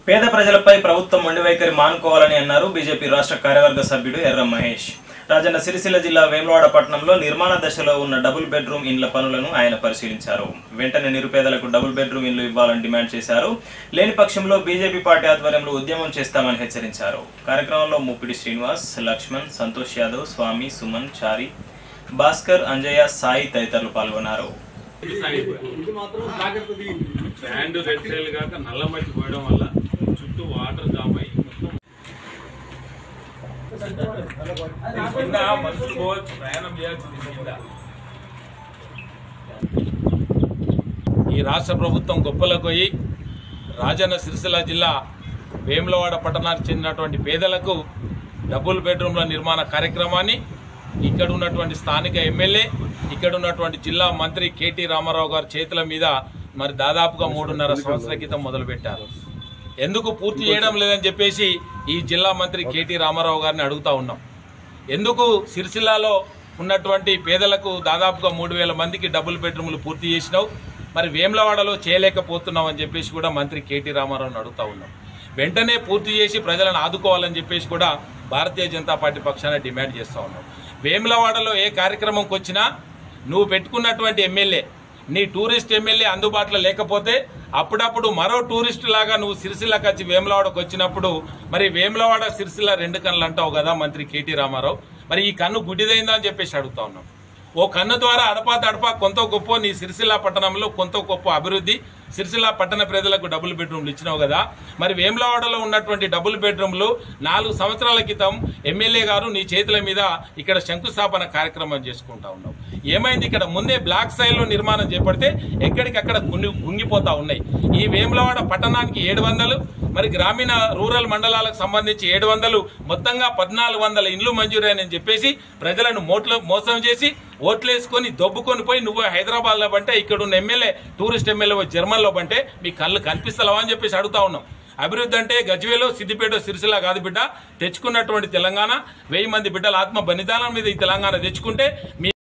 పేద ప్రజలపై ప్రభుత్వం మొండి వైఖరి మానుకోవాలని అన్నారు బీజేపీ రాష్ట్ర కార్యవర్గ సభ్యుడు ఎర్ర మహేష్ రాజన్న సిరిసిల్ల జిల్లా వేములవాడ పట్టణంలో నిర్మాణ దశలో ఉన్న డబుల్ బెడ్రూమ్ ఇండ్ల పనులను ఆయన పరిశీలించారు వెంటనే నిరుపేదలకు డబుల్ బెడ్రూమ్ ఇల్లు ఇవ్వాలని డిమాండ్ చేశారు లేని పక్షంలో బీజేపీ పార్టీ ఆధ్వర్యంలో ఉద్యమం చేస్తామని హెచ్చరించారు కార్యక్రమంలో ముప్పిడి శ్రీనివాస్ లక్ష్మణ్ సంతోష్ యాదవ్ స్వామి సుమన్ చారి భాస్కర్ అంజయ్య సాయి తదితరులు పాల్గొన్నారు శాండ్ రెడ్ సైల్ కాక నల్ల మట్టి పోయడం వల్ల చుట్టూ వాటర్ జామ్ అయ్యి మొత్తం కింద మనుషులు పోవచ్చు ప్రయాణం చేయాల్సింది కింద ఈ రాష్ట్ర ప్రభుత్వం గొప్పలకు పోయి రాజన్న సిరిసిల్ల జిల్లా వేములవాడ పట్టణానికి చెందినటువంటి పేదలకు డబుల్ బెడ్రూమ్ల నిర్మాణ కార్యక్రమాన్ని ఇక్కడ ఉన్నటువంటి స్థానిక ఎమ్మెల్యే ఇక్కడ ఉన్నటువంటి జిల్లా మంత్రి కేటీ రామారావు గారి చేతుల మీద మరి దాదాపుగా మూడున్నర సంవత్సరాల క్రితం మొదలుపెట్టారు ఎందుకు పూర్తి చేయడం లేదని చెప్పేసి ఈ జిల్లా మంత్రి కేటీ రామారావు గారిని అడుగుతా ఉన్నాం ఎందుకు సిరిసిల్లాలో ఉన్నటువంటి పేదలకు దాదాపుగా మూడు వేల మందికి డబుల్ బెడ్రూమ్లు పూర్తి చేసినావు మరి వేములవాడలో చేయలేకపోతున్నావు అని చెప్పేసి కూడా మంత్రి కేటీ రామారావుని అడుగుతా ఉన్నాం వెంటనే పూర్తి చేసి ప్రజలను ఆదుకోవాలని చెప్పేసి కూడా భారతీయ జనతా పార్టీ పక్షాన డిమాండ్ చేస్తా ఉన్నాం వేములవాడలో ఏ కార్యక్రమంకి వచ్చినా నువ్వు పెట్టుకున్నటువంటి ఎమ్మెల్యే నీ టూరిస్ట్ ఎమ్మెల్యే అందుబాటులో లేకపోతే అప్పుడప్పుడు మరో టూరిస్ట్ లాగా నువ్వు సిరిసిల్లకి వచ్చి వేములవాడకు వచ్చినప్పుడు మరి వేములవాడ సిరిసిల్ల రెండు కన్నులు అంటావు కదా మంత్రి కేటీ రామారావు మరి ఈ కన్ను గుడ్డిదైందా అని చెప్పేసి అడుగుతా ఉన్నాం ఓ కన్ను ద్వారా అడపా తడపా కొంత గొప్ప నీ సిరిసిల్ల పట్టణంలో కొంత గొప్ప అభివృద్ధి సిరిసిల్ల పట్టణ ప్రజలకు డబుల్ బెడ్రూమ్లు ఇచ్చినావు కదా మరి వేములవాడలో ఉన్నటువంటి డబుల్ బెడ్రూమ్లు నాలుగు సంవత్సరాల క్రితం ఎమ్మెల్యే గారు నీ చేతుల మీద ఇక్కడ శంకుస్థాపన కార్యక్రమం చేసుకుంటా ఉన్నావు ఏమైంది ఇక్కడ ముందే బ్లాక్ స్థాయిలో నిర్మాణం చేపడితే ఎక్కడికక్కడ గుంగి గుంగిపోతా ఉన్నాయి ఈ వేములవాడ పట్టణానికి ఏడు వందలు మరి గ్రామీణ రూరల్ మండలాలకు సంబంధించి ఏడు వందలు మొత్తంగా పద్నాలుగు వందల ఇండ్లు మంజూరైనని చెప్పేసి ప్రజలను మోట్లో మోసం చేసి ఓట్లేసుకొని దొబ్బుకొని పోయి నువ్వు హైదరాబాద్లో పంటే ఇక్కడ ఉన్న ఎమ్మెల్యే టూరిస్ట్ ఎమ్మెల్యే జర్మన్లో పంటే మీ కళ్ళు కనిపిస్తలేవా అని చెప్పేసి అడుగుతా ఉన్నాం అభివృద్ధి అంటే గజ్వేలో సిద్దిపేట సిరిసిల్ల కాదు బిడ్డ తెచ్చుకున్నటువంటి తెలంగాణ వెయ్యి మంది బిడ్డల ఆత్మ బలిదానం మీద ఈ తెలంగాణ తెచ్చుకుంటే మీ